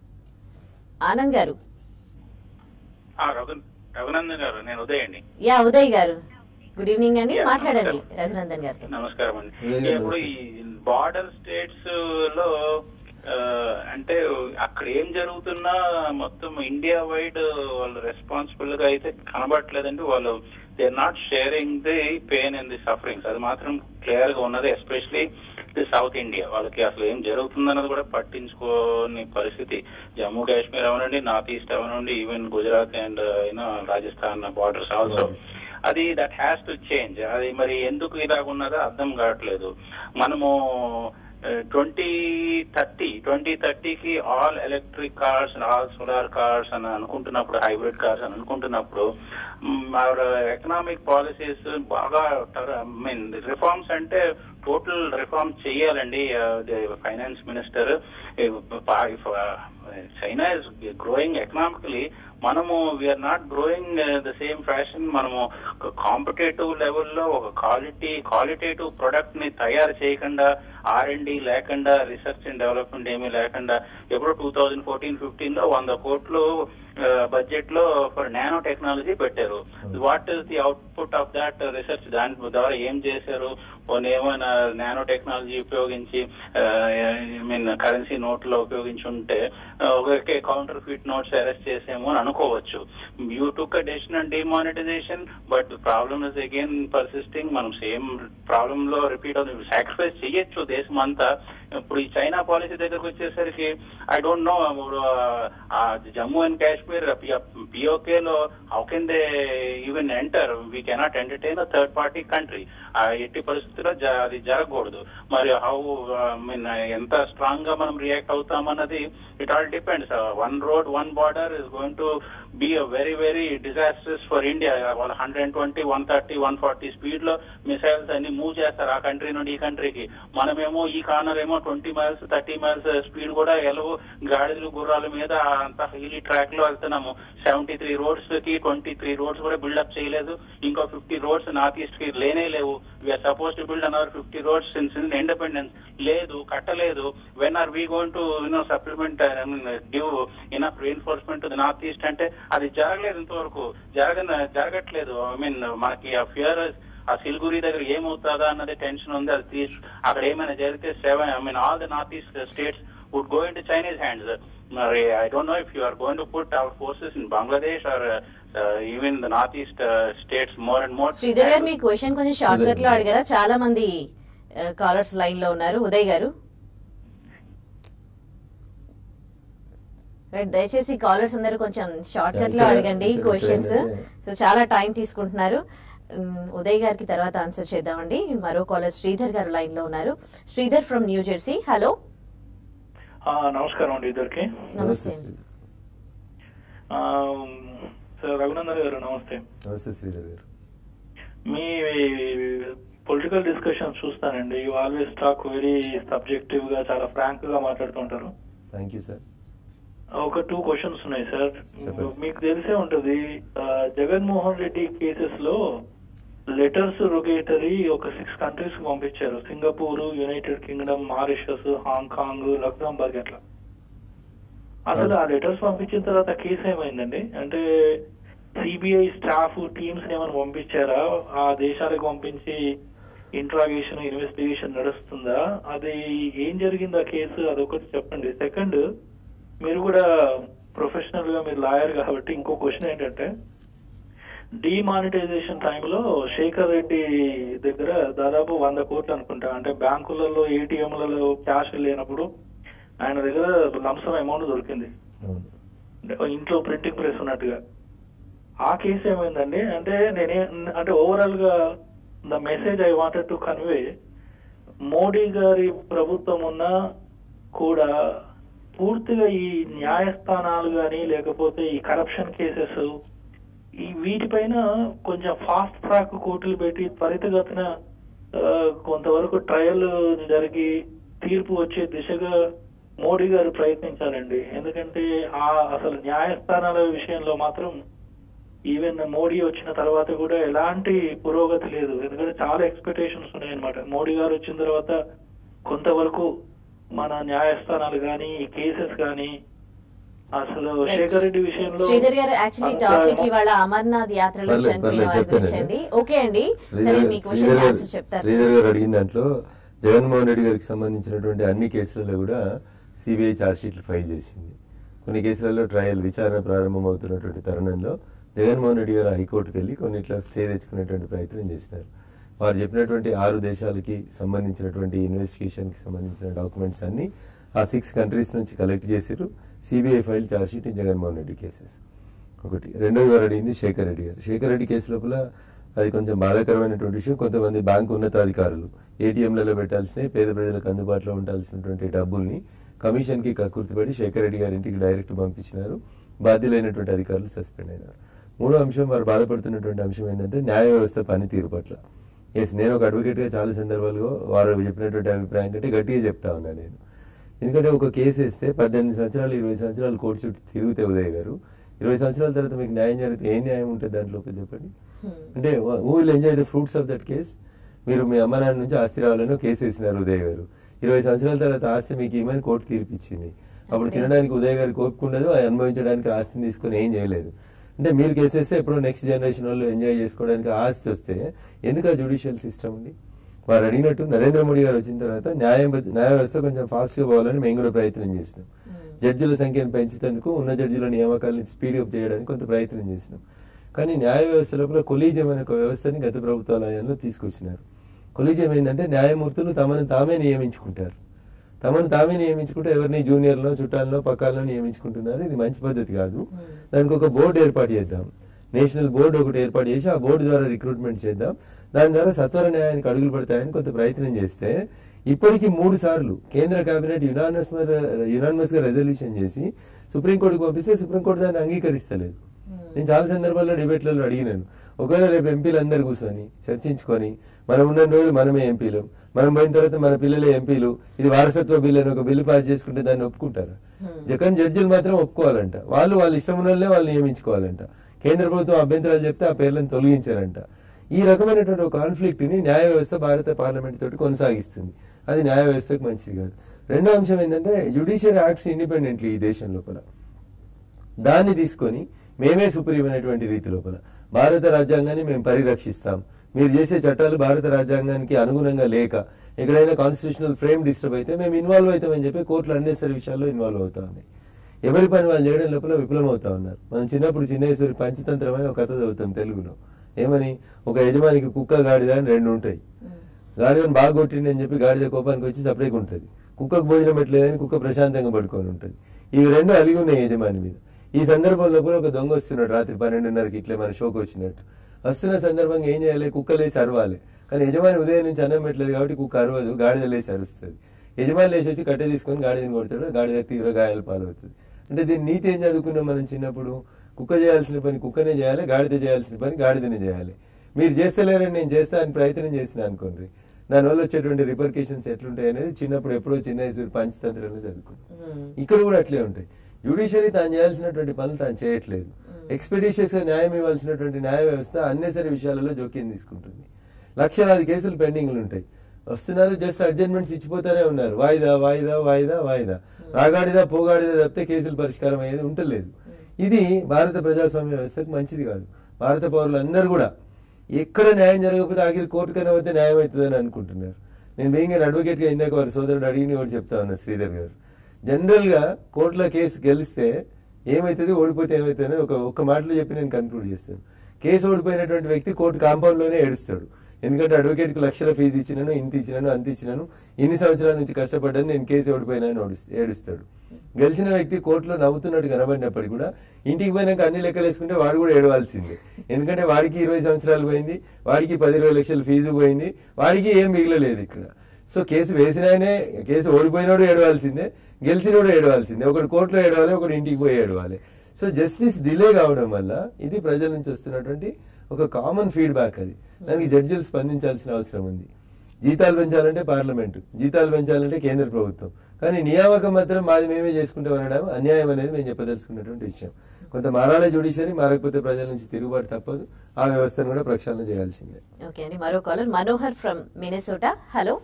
ఆనంద్ గారు ఆ, రఘు రఘునందన్ గారు నేను ఉదయ్ అండి యా ఉదయ్ గారు గుడ్ ఈవినింగ్ అండి Yeah, మాట్లాడండి నమస్కారం. రఘునందన్ గారితో నమస్కారం అండి ఉదయ్ గారు ఇప్పుడు ఈ బార్డర్ స్టేట్స్ లో ఆ, అంటే అక్కడ ఏం జరుగుతున్నా మొత్తం ఇండియా వైడ్ వాళ్ళు రెస్పాన్సిబుల్ గా అయితే కనబడట్లేదండి వాళ్ళు they not sharing the pain and the sufferings అది మాత్రం క్లియర్ గా ఉన్నది ఎస్పెషలీ ది సౌత్ ఇండియా వాళ్ళకి అసలు ఏం జరుగుతుందన్నది కూడా పట్టించుకోని పరిస్థితి జమ్మూ కాశ్మీర్ అవనండి నార్త్ ఈస్ట్ అవనండి even Gujarat and you know Rajasthan borders also అది దట్ హ్యాస్ టు చేంజ్ అది మరి ఎందుకు ఇలాగున్నదో అర్థం కావట్లేదు మనము ట్వంటీ థర్టీ ట్వంటీ థర్టీకి all electric cars all solar cars అని అనుకుంటున్నప్పుడు హైబ్రిడ్ కార్స్ అని అనుకుంటున్నప్పుడు అవర్ ఎకనామిక్ పాలసీస్ బాగా మీన్ రిఫార్మ్స్ అంటే టోటల్ రిఫార్మ్ చేయాలండి finance minister China is growing economically మనము we are not growing the same fashion మనము కాంపిటేటివ్ లెవెల్లో ఒక క్వాలిటీ క్వాలిటేటివ్ ప్రొడక్ట్ ని తయారు చేయకుండా ఆర్ అండ్ లేకుండా రీసెర్చ్ అండ్ డెవలప్మెంట్ ఏమీ లేకుండా ఎప్పుడో టూ థౌజండ్ ఫోర్టీన్ ఫిఫ్టీన్ లో వంద కోట్లు బడ్జెట్ లో ఫర్ నానో టెక్నాలజీ పెట్టారు what is the output of that research దాని ద్వారా ఏం చేశారు కొన్ని ఏమైనా నానో టెక్నాలజీ ఉపయోగించి ఐ మీన్ కరెన్సీ నోట్ లో ఉపయోగించి ఉంటే ఒకే కౌంటర్ ఫిట్ నోట్స్ అరెస్ట్ చేసేమో అని అనుకోవచ్చు you took a decision and demonetization but problem is again persisting మనం సేమ్ ప్రాబ్లమ్ లో రిపీట్ అవుతుంది సాక్రిఫైస్ చేయొచ్చు దేశం అంతా ఇప్పుడు ఈ చైనా పాలసీ దగ్గరకు వచ్చేసరికి I don't know Jammu and Kashmir PoK లో how can they even enter we cannot entertain third party country ఎట్టి పరిస్థితుల్లో జ- అది జరగకూడదు మరి హౌ మీన్ ఎంత స్ట్రాంగ్ గా మనం రియాక్ట్ అవుతామన్నది it all depends one road one border is going to be a very very disasters for India వాళ్ళు hundred twenty one thirty one forty speed లో మిసైల్స్ అన్ని మూవ్ చేస్తారు ఆ కంట్రీ నుండి ఈ కంట్రీకి మనమేమో ఈ కార్నర్ ఏమో twenty miles thirty miles speed కూడా ఎలవు గాడిదలు గుర్రాల మీద అంత హైలీ ట్రాక్ లో వెళ్తున్నాము సెవెంటీ త్రీ రోడ్స్ కి ట్వంటీ త్రీ రోడ్స్ కూడా బిల్డప్ చేయలేదు ఇంకో ఫిఫ్టీ రోడ్స్ నార్త్ ఈస్ట్ కి లేనే లేవు we are suppose to build another fifty roads since independence లేదు కట్టలేదు when are we going to you know supplement due enough reinforcement to the north east అంటే అది జరగలేదు ఇంతవరకు జరగ జరగట్లేదు ఐ మీన్ మనకి ఆ ఫియర్ ఆ సిల్గురి దగ్గర ఏమవుతుందా అన్నది టెన్షన్ ఉంది అది తీసు అక్కడ ఏమైనా జరిగితే seven I mean all the north east states would go into Chinese hands మరి I don't know if you are going to put our forces in Bangladesh or even the north east states more and more Sridhar గారు మీ question కొంచెం short cut లో అడిగారా చాలా మంది callers line లో ఉన్నారు ఉదయ్ గారు రైట్ దయచేసి కాలర్స్ అందరూ కొంచెం షార్ట్ కట్ లో ఇక్కడ- అడగండి ఇక్కడ క్వశ్చన్స్ ఏంటంటే- సో చాలా టైం తీసుకుంటున్నారు ఉమ్, ఉదయ్ గారికి తర్వాత ఆన్సర్ చేద్దామండి మరో కాలర్ శ్రీధర్ గారు లైన్ లో ఉన్నారు Sridhar from New Jersey hello ఆ, నమస్కారం అండి ఇద్దరికి నమస్తే శ్రీధర్ ఆ, సార్ రఘునందన్ గారు నమస్తే నమస్తే శ్రీధర్ గారు మీ పొలిటికల్ డిస్కషన్ చూస్తానండి you always talk very subjective గా చాలా ఫ్రాంక్ గా మాట్లాడుతుంటారు థ్యాంక్ యూ సార్ ఒక టూ క్వశ్చన్స్ ఉన్నాయి సార్ చెప్పండి. మీకు తెలిసే ఉంటది ఆ, జగన్మోహన్ రెడ్డి కేసెస్ లో లెటర్స్ రొగేటరీ ఒక సిక్స్ కంట్రీస్ కి పంపించారు Singapore United Kingdom Mauritius Hong Kong Luxembourg అట్లా అసలు ఆ లెటర్స్ పంపించిన తర్వాత కేసు ఏమైందండి అంటే సిబిఐ స్టాఫ్ టీమ్స్ ఏమైనా పంపించారా ఆ దేశాలకు పంపించి ఇంట్రాగేషన్ ఇన్వెస్టిగేషన్ నడుస్తుందా అది ఏం జరిగింది ఆ కేసు అదొకటి చెప్పండి సెకండ్ మీరు కూడా ప్రొఫెషనల్ గా మీరు లాయర్ కాబట్టి ఇంకో క్వశ్చన్ ఏంటంటే డిమానిటైజేషన్ టైంలో శేఖర్ రెడ్డి దగ్గర దాదాపు వంద కోట్లు అనుకుంటా అంటే బ్యాంకులలో ఏటీఎంలలో క్యాష్ లేనప్పుడు ఆయన దగ్గర లంసం అమౌంట్ దొరికింది అవును అంటే ఇంట్లో ప్రింటింగ్ ప్రెస్ ఉన్నట్టుగా ఆ కేసు ఏమైందండి అంటే నేనే అంటే ఓవరాల్ గా the message I wanted to convey Modi గారి ప్రభుత్వం ఉన్నా కూడా పూర్తిగా ఈ న్యాయస్థానాలు కానీ లేకపోతే ఈ కరప్షన్ కేసెస్ ఈ వీటిపైన కొంచెం ఫాస్ట్ ట్రాక్ కోర్టులు పెట్టి త్వరితగతిన ఆ, కొంతవరకు ట్రయల్ జరిగి తీర్పు వచ్చే దిశగా మోడీ గారు ప్రయత్నించాలండి ఎందుకంటే ఆ అసలు న్యాయస్థానాల విషయంలో మాత్రం ఈవెన్ మోడీ వచ్చిన తర్వాత కూడా ఎలాంటి పురోగతి లేదు ఎందుకంటే చాలా ఎక్స్పెక్టేషన్స్ ఉన్నాయన్నమాట మోడీ గారు వచ్చిన తర్వాత కొంతవరకు మన న్యాయస్థానాలు కానీ ఈ కేసెస్ కానీ అసలు శేఖర్ రెడ్డి విషయంలో శ్రీధర్ గారు యాక్చువల్లీ అంత టాపిక్ ఇవాళ అమర్నాథ్ యాత్రలో పర్లేదు, చనిపోయిన పర్లేదు, వారి గురించి చెప్తానండి. అండి ఓకే అండి సరే శ్రీధర్ మీ శ్రీధర్ క్వశ్చన్ గారు ఆన్సర్ చెప్తారు శ్రీధర్ గారు అడిగిన దాంట్లో జగన్మోహన్ రెడ్డి గారికి సంబంధించినటువంటి అన్ని కేసులలో కూడా సిబిఐ షీట్లు ఫైల్ చేసింది కొన్ని కేసులలో ట్రయల్ విచారణ ప్రారంభమవుతున్నటువంటి తరుణంలో జగన్మోహన్ రెడ్డి గారు హైకోర్టుకు వెళ్ళి కొన్నిట్లా స్టే తెచ్చుకునేటువంటి ప్రయత్నం చేసినారు వారు చెప్పినటువంటి ఆరు దేశాలకి సంబంధించినటువంటి ఇన్వెస్టిగేషన్కి సంబంధించిన డాక్యుమెంట్స్ అన్ని ఆ సిక్స్ కంట్రీస్ నుంచి కలెక్ట్ చేసారు CBI file sheet Jaganmohan Reddy cases ఒకటి రెండోది వారు అడిగింది శేఖర్ రెడ్డి గారు శేఖర్ రెడ్డి కేసు లోపల అది కొంచెం బాధాకరమైనటువంటి విషయం కొంతమంది బ్యాంకు ఉన్నతాధికారులు ఏటీఎంలలో పెట్టాల్సిన పేద ప్రజలకు అందుబాటులో ఉండాల్సినటువంటి డబ్బుల్ని కమిషన్కి కక్కుర్తిపడి శేఖర్ రెడ్డి గారి ఇంటికి డైరెక్ట్ పంపించినారు బాధ్యులైనటువంటి అధికారులు సస్పెండ్ అయినారు మూడో అంశం వారు బాధపడుతున్నటువంటి అంశం ఏంటంటే న్యాయ వ్యవస్థ పనితీరు పట్ల ఎస్ నేను ఒక అడ్వకేట్ గా చాలా సందర్భాలుగా వారు చెప్పినటువంటి అభిప్రాయం కంటే గట్టిగా చెప్తా ఉన్నా నేను ఎందుకంటే ఒక కేసు వేస్తే పద్దెనిమిది సంవత్సరాలు ఇరవై సంవత్సరాలు కోర్టు చుట్టూ తిరిగితే ఉదయ్ గారు ఇరవై సంవత్సరాల తర్వాత మీకు న్యాయం జరిగితే ఏ న్యాయం ఉంటుంది దాంట్లో చెప్పండి అంటే who will enjoy the fruits of that case మీరు మీ అమ్మ నాన్న నుంచి ఆస్తి రావాలని ఒక కేసు వేసినారు ఉదయ్ గారు ఇరవై సంవత్సరాల తర్వాత ఆస్తి మీకు ఏమని కోర్టు తీర్పిచ్చింది అప్పుడు తినడానికి ఉదయ్ గారికి ఓపిక ఉండదు అది అనుభవించడానికి ఆస్తిని తీసుకొని ఏం చేయలేదు అంటే మీరు కేసేస్తే ఎప్పుడు నెక్స్ట్ జనరేషన్ వాళ్ళు ఎంజాయ్ చేసుకోవడానికి ఆస్తి వస్తే ఎందుకు ఆ జుడిషియల్ సిస్టమ్ ఉంది వారు అడిగినట్టు నరేంద్ర మోడీ గారు వచ్చిన తర్వాత న్యాయం న్యాయ వ్యవస్థ కొంచెం ఫాస్ట్ గా పోవాలని మేము కూడా ప్రయత్నం చేసినాం జడ్జిల సంఖ్యను పెంచేందుకు ఉన్న జడ్జిల నియామకాలను స్పీడ్ అప్ చేయడానికి కొంత ప్రయత్నం చేసినాం కానీ న్యాయ వ్యవస్థ లోపల కొలీజియం అనే ఒక వ్యవస్థని గత ప్రభుత్వాలయంలో తీసుకొచ్చినారు కొలీజియం ఏంటంటే న్యాయమూర్తులు తమను తామే నియమించుకుంటారు తమను తామే నియమించుకుంటే ఎవరిని జూనియర్లో చుట్టాలలో పక్కాలలో నియమించుకుంటున్నారు ఇది మంచి పద్ధతి కాదు దానికి ఒక బోర్డు ఏర్పాటు చేద్దాం నేషనల్ బోర్డు ఒకటి ఏర్పాటు చేసి ఆ బోర్డు ద్వారా రిక్రూట్మెంట్ చేద్దాం దాని ద్వారా సత్వర న్యాయానికి అడుగులు పడతాయని కొంత ప్రయత్నం చేస్తే ఇప్పటికీ మూడు సార్లు కేంద్ర కేబినెట్ యునానిమస్ యునానిమస్ గా రెజల్యూషన్ చేసి సుప్రీంకోర్టుకు పంపిస్తే సుప్రీంకోర్టు దాన్ని అంగీకరిస్తలేదు నేను చాలా సందర్భాల్లో డిబేట్లలో అడిగినాను ఒకవేళ రేపు ఎంపీలు అందరు కూర్చొని చర్చించుకొని మనం ఉన్న రోజులు మనమే ఎంపీలు మనం పోయిన తర్వాత మన పిల్లలే ఎంపీలు ఇది వారసత్వ బిల్లు అని ఒక బిల్లు పాస్ చేసుకుంటే దాన్ని ఒప్పుకుంటారు జగన్ జడ్జిలు మాత్రం ఒప్పుకోవాలంట వాళ్ళు వాళ్ళ ఇష్టం ఉన్న వాళ్ళనే వాళ్ళు నియమించుకోవాలంట కేంద్ర ప్రభుత్వం అభ్యంతరాలు చెప్తే ఆ పేర్లను తొలగించారంట ఈ రకమైనటువంటి ఒక కాన్ఫ్లిక్ట్ ని న్యాయ వ్యవస్థ భారత పార్లమెంట్ తోటి కొనసాగిస్తుంది అది న్యాయ వ్యవస్థకు మంచిది కాదు రెండో అంశం ఏంటంటే జ్యుడిషియల్ యాక్ట్స్ ఇండిపెండెంట్లీ ఈ దేశం లోపల దాన్ని తీసుకొని మేమే సుప్రీం అనేటువంటి రీతి లోపల భారత రాజ్యాంగాన్ని మేము పరిరక్షిస్తాం మీరు చేసే చట్టాలు భారత రాజ్యాంగానికి అనుగుణంగా లేక ఎక్కడైనా కాన్స్టిట్యూషనల్ ఫ్రేమ్ డిస్టర్బ్ అయితే మేము ఇన్వాల్వ్ అవుతామని చెప్పి కోర్టులు అన్నెసరి విషయాల్లో ఇన్వాల్వ్ అవుతా ఉన్నాయి ఎవరి పని వాళ్ళు చేయడం లోపల విఫలం అవుతా ఉన్నారు మనం చిన్నప్పుడు చిన్నేశ్వరి పంచతంత్రమైన ఒక కథ చదువుతాం తెలుగులో ఏమని ఒక యజమానికి కుక్క గాడిద అని రెండు ఉంటాయి గాడిదని బాగా కొట్టిండి అని చెప్పి గాడిద కోపానికి వచ్చి సపరేట్గా ఉంటుంది కుక్కకు భోజనం పెట్టలేదని కుక్క ప్రశాంతంగా పడుకొని ఉంటుంది ఇవి రెండు అలిగి ఉన్నాయి యజమాని మీద ఈ సందర్భంలో కూడా ఒక దొంగ వస్తున్నాడు రాత్రి పన్నెండున్నరకి ఇట్లే మన షోకి వచ్చినట్టు వస్తున్న సందర్భంగా ఏం చేయాలి కుక్కలేసి అరవాలి కానీ యజమాని ఉదయం నుంచి అన్నం పెట్టలేదు కాబట్టి కుక్క అరవదు గాడిద లేసి అరుస్తుంది యజమాని లేచి వచ్చి కట్టె తీసుకొని గాడిదని కొడతాడు గాడిద తీవ్ర గాయాల పాలవుతుంది అంటే దీని నీతి ఏం చదువుకున్నాం మనం చిన్నప్పుడు కుక్క చేయాల్సిన పని కుక్కనే చేయాలి గాడిద చేయాల్సిన పని గాడిదనే చేయాలి మీరు చేస్తలేరని నేను చేస్తా అని ప్రయత్నం చేసిన అనుకోండి దానివల్ల వచ్చేటువంటి రిపర్కేషన్స్ ఎట్లుంటాయి అనేది చిన్నప్పుడు ఎప్పుడో చిన్న వయసు పంచతంత్రంలో చదువుకున్నాం ఇక్కడ కూడా అట్లే ఉంటాయి జ్యుడిషియరీ తాను చేయాల్సినటువంటి పనులు తాను చేయట్లేదు ఎక్స్పెడిషియస్ గా న్యాయం ఇవ్వాల్సినటువంటి న్యాయ వ్యవస్థ అన్నెసరి విషయాలలో జోక్యం తీసుకుంటుంది లక్షలాది కేసులు పెండింగ్లు ఉంటాయి వస్తున్నారు జస్ట్ అడ్జస్ట్మెంట్స్ ఇచ్చిపోతానే ఉన్నారు వాయిదా వాయిదా వాయిదా వాయిదా రాగాడిదా పోగాడిదా తప్పితే కేసులు పరిష్కారం అయ్యేది ఉంటలేదు ఇది భారత ప్రజాస్వామ్య వ్యవస్థకు మంచిది కాదు భారత పౌరులందరూ కూడా ఎక్కడ న్యాయం జరగకపోతే ఆఖరి కోర్టుకైనా పోతే న్యాయం అవుతుందని అనుకుంటున్నారు నేను బీయింగ్ అడ్వకేట్ గా ఇందాక వారి సోదరుడు అడిగిన కూడా చెప్తా ఉన్నా శ్రీధర్ గారు జనరల్ గా కోర్టులో కేసు గెలిస్తే ఏమైతుంది ఓడిపోతే ఏమైతుంది అనేది ఒక ఒక్క మాటలో చెప్పి నేను కన్క్లూడ్ చేస్తాను కేసు ఓడిపోయినటువంటి వ్యక్తి కోర్టు కాంపౌండ్ లోనే ఏడుస్తాడు ఎందుకంటే అడ్వకేట్ కి లక్షల ఫీజు ఇచ్చినాను ఇంత ఇచ్చినాను అంత ఇచ్చినాను ఇన్ని సంవత్సరాల నుంచి కష్టపడ్డాను నేను కేసు ఓడిపోయినా అని ఓడిస్- ఏడుస్తాడు గెలిచిన వ్యక్తి కోర్టులో నవ్వుతున్నట్టు కనబడినప్పటికీ కూడా ఇంటికి పోయినాక అన్ని లెక్కలు వేసుకుంటే వాడు కూడా ఏడవాల్సిందే ఎందుకంటే వాడికి ఇరవై సంవత్సరాలు పోయింది వాడికి పది ఇరవై లక్షల ఫీజు పోయింది వాడికి ఏం మిగలలేదు ఇక్కడ సో కేసు వేసిన ఆయనే కేసు ఓడిపోయినోడు ఏడవాల్సిందే గెలిచినోడు ఏడవాల్సిందే ఒకటి కోర్టులో ఏడవాలి ఒకటి ఇంటికి పోయి ఏడవాలి సో జస్టిస్ డిలే కావడం వల్ల ఇది ప్రజల నుంచి వస్తున్నటువంటి ఒక కామన్ ఫీడ్బ్యాక్ అది దానికి జడ్జిలు స్పందించాల్సిన అవసరం ఉంది జీతాలు పెంచాలంటే పార్లమెంటు జీతాలు పెంచాలంటే కేంద్ర ప్రభుత్వం కానీ నియామకం మాత్రం మాది మేమే చేసుకుంటాం అనడం అన్యాయం అనేది మేము చెప్పదలుచుకున్నటువంటి విషయం కొంత మారాలే జుడిషియరీ మారకపోతే ప్రజల నుంచి తిరుగుబాటు తప్పదు ఆ వ్యవస్థను కూడా ప్రక్షాళన చేయాల్సిందే ఓకే అండి మరో caller Manohar from Minnesota hello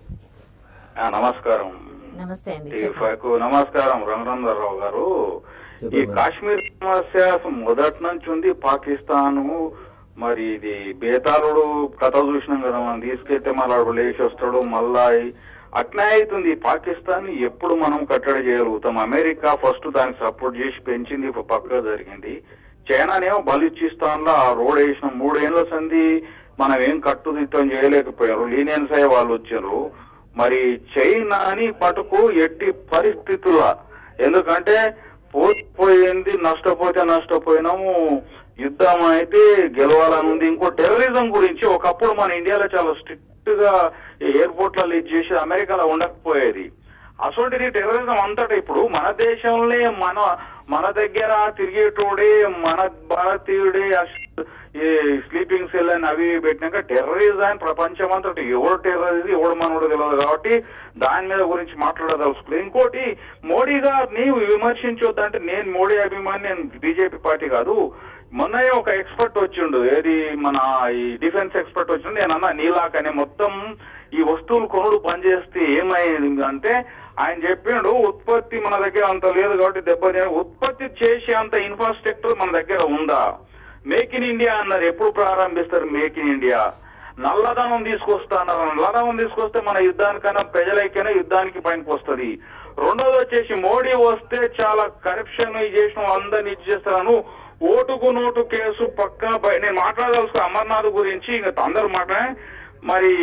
ఆ, నమస్కారం నమస్తే అండి ఈ చెప్పండి. ఫైకు నమస్కారం రంగరంగారావు గారు ఈ చెప్పండి. కాశ్మీర్ సమస్య అసలు మొదటి నుంచి ఉంది పాకిస్తాన్ మరి ఇది బేతాళుడు కథ చూసినాం కదా మనం తీసుకెళ్తే మళ్ళీ వాడు లేచి వస్తాడు మళ్ళా ఈ- అట్నే అవుతుంది పాకిస్తాన్ ఎప్పుడు మనం కట్టడి చేయగలుగుతాం అమెరికా ఫస్ట్ దానికి సపోర్ట్ చేసి పెంచింది ఇప్పుడు పక్కగా జరిగింది చైనానేమో బలూచిస్తాన్ లో ఆ రోడ్ వేసిన మూడేళ్ల సంది మనం ఏం కట్టుదిట్టం చేయలేకపోయారు లీనియన్స్ అయ్యే వాళ్ళు వచ్చారు మరి చైనాని పట్టుకు ఎట్టి పరిస్థితుల ఎందుకంటే పోయింది నష్టపోతే నష్టపోయినాము యుద్ధం అయితే గెలవాలని ఉంది ఇంకో టెర్రరిజం గురించి ఒకప్పుడు మన ఇండియాలో చాలా స్ట్రిక్ట్ గా ఎయిర్పోర్ట్లలో ఇది చేసి అమెరికాలో ఉండకపోయేది అసలు టెర్రరిజం అంతటా ఇప్పుడు మన దేశంలో మన మన దగ్గర తిరిగేటోడే మన భారతీయుడే అస్- ఈ స్లీపింగ్ సెల్ అని అవి ఇవి పెట్టినాక టెర్రరిజం ప్రపంచం అంతటి ఎవడు టెర్రరిజం ఎవడు మనోడు తెలియదు కాబట్టి దాని మీద గురించి మాట్లాడదలుచుకోలేదు ఇంకోటి మోడీ గారిని విమర్శించొద్దంటే నేను మోడీ అభిమాని నేను బీజేపీ పార్టీ కాదు మొన్ననే ఒక ఎక్స్పర్ట్ వచ్చిండు ఏది మన ఈ డిఫెన్స్ ఎక్స్పర్ట్ వచ్చిండు నేను అన్నా నీలాకనే మొత్తం ఈ వస్తువులు కొనుడు బంద్ చేస్తే ఏమైంది అంటే ఆయన చెప్పిండు ఉత్పత్తి మన దగ్గర అంత లేదు కాబట్టి దెబ్బ ఉత్పత్తి చేసే అంత ఇన్ఫ్రాస్ట్రక్చర్ మన దగ్గర ఉందా మేక్ ఇన్ ఇండియా అన్నారు ఎప్పుడు ప్రారంభిస్తారు మేక్ ఇన్ ఇండియా నల్లధనం తీసుకొస్తా అన్నారు నల్లధనం తీసుకొస్తే మన యుద్ధానికైనా ప్రజలకైనా యుద్ధానికి పనికి వస్తుంది రెండోది వచ్చేసి మోడీ వస్తే చాలా కరప్షన్ చేసిన అందరిని ఇది చేస్తాను ఓటుకు నోటు కేసు పక్క బయ- నేను మాట్లాడదలుచుకో అమర్నాథ్ గురించి ఇంకా అందరు మాట్లాడే మరి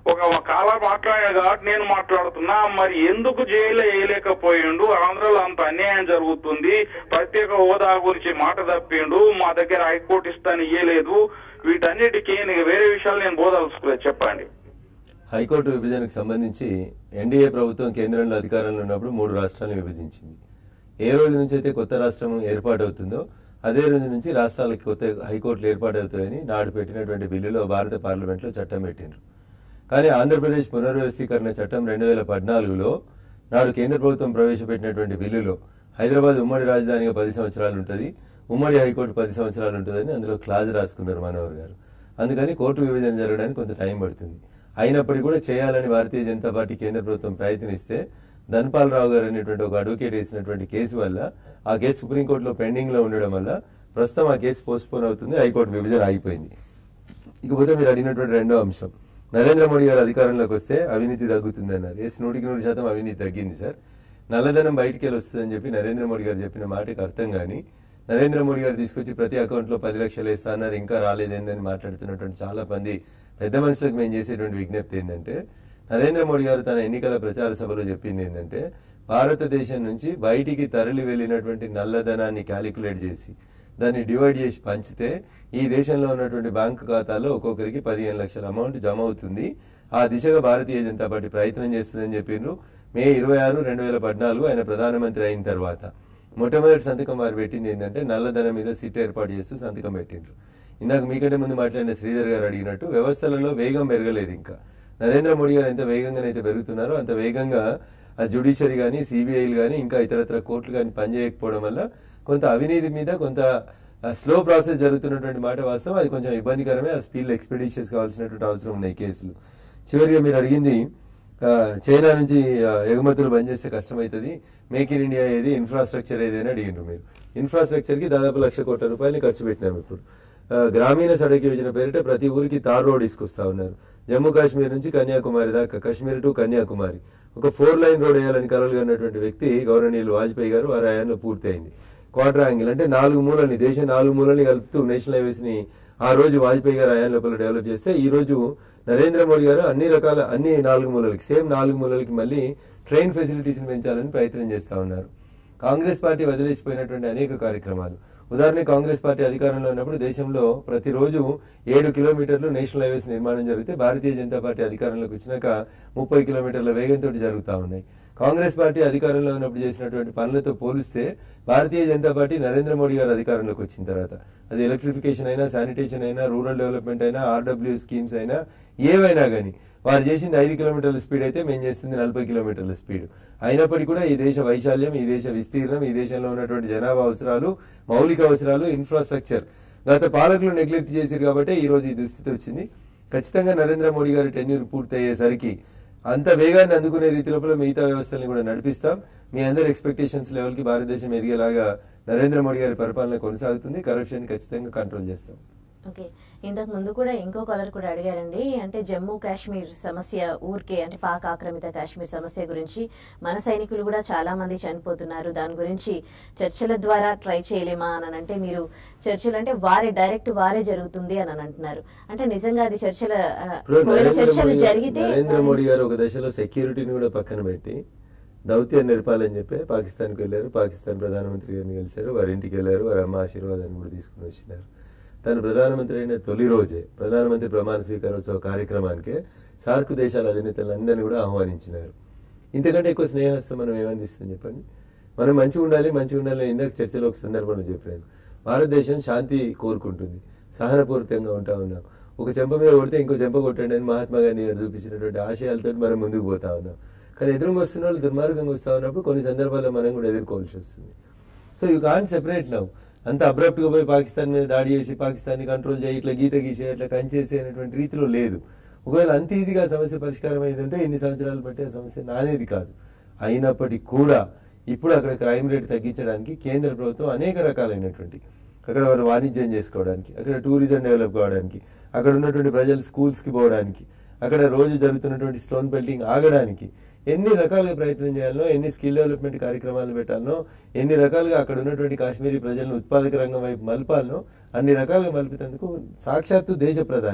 ఒక కాల మాట్లాడాడు కాబట్టి నేను మాట్లాడుతున్నా మరి ఎందుకు జైలు వేయలేకపోయిండు ఆంధ్రలో అంత అన్యాయం జరుగుతుంది ప్రత్యేక హోదా గురించి మాట తప్పిండు మా దగ్గర హైకోర్టు ఇస్తాను ఇయ్యలేదు వీటన్నిటికీ నేను వేరే విషయాలు నేను బోదలుచుకోలేదు చెప్పండి హైకోర్టు విభజనకు సంబంధించి ఎన్డీఏ ప్రభుత్వం కేంద్రంలో అధికారంలో ఉన్నప్పుడు మూడు రాష్ట్రాలను విభజించింది ఏ రోజు నుంచి అయితే కొత్త రాష్ట్రం ఏర్పాటవుతుందో అదే రోజు నుంచి రాష్ట్రాలకి కొత్త హైకోర్టులు ఏర్పాటవుతాయని నాడు పెట్టినటువంటి బిల్లులో భారత పార్లమెంట్లో చట్టం పెట్టిండ్రు కానీ ఆంధ్రప్రదేశ్ పునర్వ్యవస్థీకరణ చట్టం రెండు వేల పద్నాలుగులో నాడు కేంద్ర ప్రభుత్వం ప్రవేశపెట్టినటువంటి బిల్లులో హైదరాబాద్ ఉమ్మడి రాజధానిగా పది సంవత్సరాలు ఉంటుంది ఉమ్మడి హైకోర్టు పది సంవత్సరాలు ఉంటుందని అందులో క్లాజ్ రాసుకున్నారు మనోహర్ గారు అందుకని కోర్టు విభజన జరగడానికి కొంత టైం పడుతుంది అయినప్పటికీ కూడా చేయాలని భారతీయ జనతా పార్టీ కేంద్ర ప్రభుత్వం ప్రయత్నిస్తే ధన్పాల్ రావు గారు అనేటువంటి ఒక అడ్వకేట్ వేసినటువంటి కేసు వల్ల ఆ కేసు సుప్రీంకోర్టులో పెండింగ్ లో ఉండడం వల్ల ప్రస్తుతం ఆ కేసు పోస్ట్పోన్ అవుతుంది హైకోర్టు విభజన ఆగిపోయింది ఇకపోతే మీరు అడిగినటువంటి రెండో అంశం నరేంద్ర మోడీ గారు అధికారంలోకి వస్తే అవినీతి తగ్గుతుంది అన్నారు ఎస్ నూటికి నూరు శాతం అవినీతి తగ్గింది సార్ నల్లధనం బయటికి వెళ్ళి వస్తుందని చెప్పి నరేంద్ర మోడీ గారు చెప్పిన మాటకి అర్థం కానీ నరేంద్ర మోడీ గారు తీసుకొచ్చి ప్రతి అకౌంట్ లో పది లక్షలు వేస్తా అన్నారు ఇంకా రాలేదేందని మాట్లాడుతున్నటువంటి చాలా మంది పెద్ద మనుషులకు మేము చేసేటువంటి విజ్ఞప్తి ఏంటంటే నరేంద్ర మోడీ గారు తన ఎన్నికల ప్రచార సభలో చెప్పింది ఏంటంటే భారతదేశం నుంచి బయటికి తరలి వెళ్ళినటువంటి నల్లధనాన్ని క్యాలిక్యులేట్ చేసి దాన్ని డివైడ్ చేసి పంచితే ఈ దేశంలో ఉన్నటువంటి బ్యాంకు ఖాతాలో ఒక్కొక్కరికి పదిహేను లక్షల అమౌంట్ జమ అవుతుంది ఆ దిశగా భారతీయ జనతా పార్టీ ప్రయత్నం చేస్తుందని చెప్పిండ్రు మే ఇరవై ఆరు రెండు వేల పద్నాలుగు ఆయన ప్రధానమంత్రి అయిన తర్వాత మొట్టమొదటి సంతకం వారు పెట్టింది ఏంటంటే నల్లధనం మీద సిట్ ఏర్పాటు చేస్తూ సంతకం పెట్టిండ్రు ఇందాక మీకంటే ముందు మాట్లాడిన శ్రీధర్ గారు అడిగినట్టు వ్యవస్థలలో వేగం పెరగలేదు ఇంకా నరేంద్ర మోడీ గారు ఎంత వేగంగానైతే పెరుగుతున్నారో అంత వేగంగా ఆ జ్యుడిషియరీ కానీ సిబిఐలు కానీ ఇంకా ఇతరత్ర కోర్టులు కానీ పనిచేయకపోవడం వల్ల కొంత అవినీతి మీద కొంత స్లో ప్రాసెస్ జరుగుతున్నటువంటి మాట వాస్తవం అది కొంచెం ఇబ్బందికరమే ఆ స్పీడ్ ఎక్స్పెడిషియస్ కావాల్సినటువంటి అవసరం ఉన్నాయి కేసులు చివరిగా మీరు అడిగింది ఆ, చైనా నుంచి ఆ, ఎగుమతులు బంద్ చేస్తే కష్టమవుతుంది మేక్ ఇన్ ఇండియా ఏది ఇన్ఫ్రాస్ట్రక్చర్ ఏదైనా అడిగిండ్రు మీరు ఇన్ఫ్రాస్ట్రక్చర్ కి దాదాపు లక్ష కోట్ల రూపాయలు ఖర్చు పెట్టినాం ఇప్పుడు ఆ, గ్రామీణ సడక్ యోజన పేరిట ప్రతి ఊరికి తార్ రోడ్ తీసుకొస్తా ఉన్నారు జమ్మూ కాశ్మీర్ నుంచి కన్యాకుమారి దాకా కాశ్మీర్ టు కన్యాకుమారి ఒక ఫోర్ లైన్ రోడ్ వేయాలని కలలుగా ఉన్నటువంటి వ్యక్తి గౌరవనీయులు వాజ్పేయి గారు వారి హయాంలో పూర్తయింది క్వాడ్రాంగిల్ అంటే నాలుగు మూలని దేశం నాలుగు మూలని కలుపుతూ నేషనల్ హైవేస్ ని ఆ రోజు వాజ్పేయి గారు హయాం లోపల డెవలప్ చేస్తే ఈ రోజు నరేంద్ర మోడీ గారు అన్ని రకాల అన్ని నాలుగు మూలలకి సేమ్ నాలుగు మూలలకి మళ్ళీ ట్రైన్ ఫెసిలిటీస్ పెంచాలని ప్రయత్నం చేస్తా ఉన్నారు కాంగ్రెస్ పార్టీ వదిలేసిపోయినటువంటి అనేక కార్యక్రమాలు ఉదాహరణ కాంగ్రెస్ పార్టీ అధికారంలో ఉన్నప్పుడు దేశంలో ప్రతిరోజు ఏడు కిలోమీటర్లు నేషనల్ హైవేస్ నిర్మాణం జరిగితే భారతీయ జనతా పార్టీ అధికారంలోకి వచ్చినాక ముప్పై కిలోమీటర్ల వేగంతో జరుగుతా ఉన్నాయి కాంగ్రెస్ పార్టీ అధికారంలో ఉన్నప్పుడు చేసినటువంటి పనులతో పోలిస్తే భారతీయ జనతా పార్టీ నరేంద్ర మోడీ గారు అధికారంలోకి వచ్చిన తర్వాత అది ఎలక్ట్రిఫికేషన్ అయినా శానిటేషన్ అయినా రూరల్ డెవలప్మెంట్ అయినా ఆర్డబ్ల్యూ స్కీమ్స్ అయినా ఏవైనా కానీ వారు చేసింది ఐదు కిలోమీటర్ల స్పీడ్ అయితే మేము చేస్తుంది నలభై కిలోమీటర్ల స్పీడ్ అయినప్పటికీ కూడా ఈ దేశ వైశాల్యం ఈ దేశ విస్తీర్ణం ఈ దేశంలో ఉన్నటువంటి జనాభా అవసరాలు మౌలిక అవసరాలు ఇన్ఫ్రాస్ట్రక్చర్ గత పాలకులు నెగ్లెక్ట్ చేశారు కాబట్టి ఈ రోజు ఈ దుస్థితి వచ్చింది ఖచ్చితంగా నరేంద్ర మోడీ గారి టెన్యూర్ పూర్తయ్యేసరికి అంత వేగాన్ని అందుకునే రీతి లోపల మిగతా వ్యవస్థల్ని కూడా నడిపిస్తాం మీ అందరి ఎక్స్పెక్టేషన్స్ లెవెల్ కి భారతదేశం ఎదిగేలాగా నరేంద్ర మోడీ గారి పరిపాలన కొనసాగుతుంది కరప్షన్ ఖచ్చితంగా కంట్రోల్ చేస్తాం ఓకే ఇంతకు ముందు కూడా ఇంకో కాలర్ కూడా అడిగారండి అంటే జమ్మూ కాశ్మీర్ సమస్య ఊరికే అంటే పాక్ ఆక్రమిత కాశ్మీర్ సమస్య గురించి మన సైనికులు కూడా చాలా మంది చనిపోతున్నారు దాని గురించి చర్చల ద్వారా ట్రై చేయలేమా అని అంటే మీరు చర్చలు అంటే వారే డైరెక్ట్ వారే జరుగుతుంది అని అని అంటున్నారు అంటే నిజంగా అది చర్చల ఆ, ఇప్పుడు ఒకవేళ నరేంద్ర చర్చలు మోడీ- జరిగితే నరేంద్ర మోడీ గారు ఒక దశలో సెక్యూరిటీని కూడా పక్కన పెట్టి దౌత్యం నేర్పాలని చెప్పి పాకిస్తాన్కి వెళ్ళారు పాకిస్తాన్ ప్రధానమంత్రి గారిని కలిశారు వారి ఇంటికి వెళ్ళారు వారి అమ్మ ఆశీర్వాదాన్ని కూడా తీసుకుని వచ్చినారు తను ప్రధానమంత్రి అయిన తొలి రోజే ప్రధానమంత్రి ప్రమాణ స్వీకారోత్సవ కార్యక్రమానికి సార్క్ దేశాల అధినేతలందరినీ కూడా ఆహ్వానించినారు ఇంతకంటే ఎక్కువ స్నేహస్తం మనం ఏమందిస్తాం చెప్పండి మనం మంచిగా ఉండాలి మంచిగా ఉండాలి అని ఇందాక చర్చలో ఒక సందర్భంలో చెప్పాను భారతదేశం శాంతి కోరుకుంటుంది సహనపూరితంగా ఉంటా ఉన్నాం ఒక చెంప మీద కొడితే ఇంకో చెంప కొట్టండి అని మహాత్మా గాంధీ గారు చూపించినటువంటి ఆశయాలతో మనం ముందుకు పోతా ఉన్నాం కానీ ఎదురుగా వస్తున్న వాళ్ళు దుర్మార్గంగా వస్తా ఉన్నప్పుడు కొన్ని సందర్భాల్లో మనం కూడా ఎదుర్కోవాల్సి వస్తుంది so you can't separate now అంత అబ్రప్ట్ గా పోయి పాకిస్తాన్ మీద దాడి చేసి పాకిస్తాన్ కంట్రోల్ చేయి ఇట్లా గీత గీసే ఇట్లా కంచేసి అనేటువంటి రీతిలో లేదు ఒకవేళ అంత ఈజీగా సమస్య పరిష్కారం అయిందంటే ఎన్ని సంవత్సరాలు పట్టే ఆ సమస్య నానేది కాదు అయినప్పటికీ కూడా ఇప్పుడు అక్కడ క్రైమ్ రేట్ తగ్గించడానికి కేంద్ర ప్రభుత్వం అనేక రకాలైనటువంటి అక్కడ వారు వాణిజ్యం చేసుకోవడానికి అక్కడ టూరిజం డెవలప్ కావడానికి అక్కడ ఉన్నటువంటి ప్రజలు స్కూల్స్ కి పోవడానికి అక్కడ రోజు జరుగుతున్నటువంటి స్టోన్ పెల్టింగ్ ఆగడానికి ఎన్ని రకాలుగా ప్రయత్నం చేయాలనో ఎన్ని స్కిల్ డెవలప్మెంట్ కార్యక్రమాలు పెట్టాలనో ఎన్ని రకాలుగా అక్కడ ఉన్నటువంటి కాశ్మీరీ ప్రజలను ఉత్పాదక రంగం వైపు మలపాలనో అన్ని రకాలుగా మలిపేందుకు సాక్షాత్తు దేశ ప్రధాని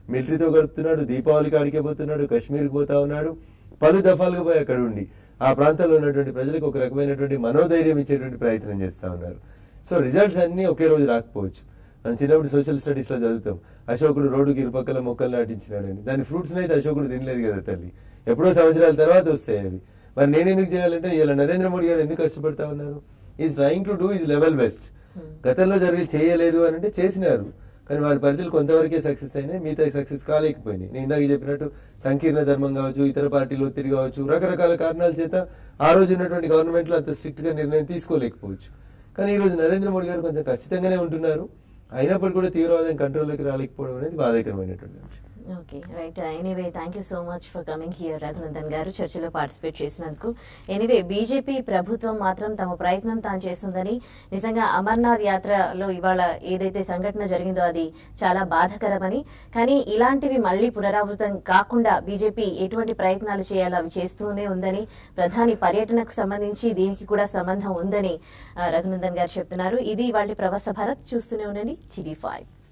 మిలిటరీతో గడుపుతున్నాడు దీపావళికి ఆడికే పోతున్నాడు కాశ్మీర్కి పోతా ఉన్నాడు పలు దఫాలుగా పోయి అక్కడ ఉండి ఆ ప్రాంతంలో ఉన్నటువంటి ప్రజలకు ఒక రకమైనటువంటి మనోధైర్యం ఇచ్చేటువంటి ప్రయత్నం చేస్తా ఉన్నారు సో రిజల్ట్స్ అన్ని ఒకే రోజు రాకపోవచ్చు మనం చిన్నప్పుడు సోషల్ స్టడీస్ లో చదువుతాం అశోకుడు రోడ్డుకి ఇరుపక్కల మొక్కలు నాటించినాడని దాని ఫ్రూట్స్ అయితే అశోకుడు తినలేదు కదా తల్లి ఎప్పుడో సంవత్సరాల తర్వాత వస్తాయి అవి మరి నేను ఎందుకు చేయాలంటే ఇలా నరేంద్ర మోడీ గారు ఎందుకు కష్టపడతా ఉన్నారు is trying to do is level best గతంలో జరిగి చేయలేదు అని అంటే చేసినారు కానీ వారి పరిధులు కొంతవరకే సక్సెస్ అయినాయి మిగతా సక్సెస్ కాలేకపోయినాయి నేను ఇందాక చెప్పినట్టు సంకీర్ణ ధర్మం కావచ్చు ఇతర పార్టీలు ఒత్తిడి కావచ్చు రకరకాల కారణాల చేత ఆ రోజు ఉన్నటువంటి గవర్నమెంట్ లో అంత స్ట్రిక్ట్ గా నిర్ణయం తీసుకోలేకపోవచ్చు కానీ ఈ రోజు నరేంద్ర మోడీ గారు కొంచెం ఖచ్చితంగానే ఉంటున్నారు అయినప్పటికీ కూడా తీవ్రవాదం కంట్రోల్లోకి రాలేకపోవడం అనేది బాధాకరమైనటువంటి అంశం okay right anyway thank you so much for coming here Raghunandan గారు చర్చలో పార్టిసిపేట్ చేసినందుకు ఎనీవే బీజేపీ ప్రభుత్వం మాత్రం తమ ప్రయత్నం తాను చేస్తుందని నిజంగా అమర్నాథ్ యాత్రలో ఇవాళ ఏదైతే సంఘటన జరిగిందో అది చాలా బాధకరమని కానీ ఇలాంటివి మళ్ళీ పునరావృతం కాకుండా బీజేపీ ఎటువంటి ప్రయత్నాలు చేయాలో అవి చేస్తూనే ఉందని ప్రధాని పర్యటనకు సంబంధించి దీనికి కూడా సంబంధం ఉందని ఆ, రఘునందన్ గారు చెప్తున్నారు ఇది వాళ్ళ ప్రవాస భారత్ చూస్తూనే ఉండండి టీవీ ఫైవ్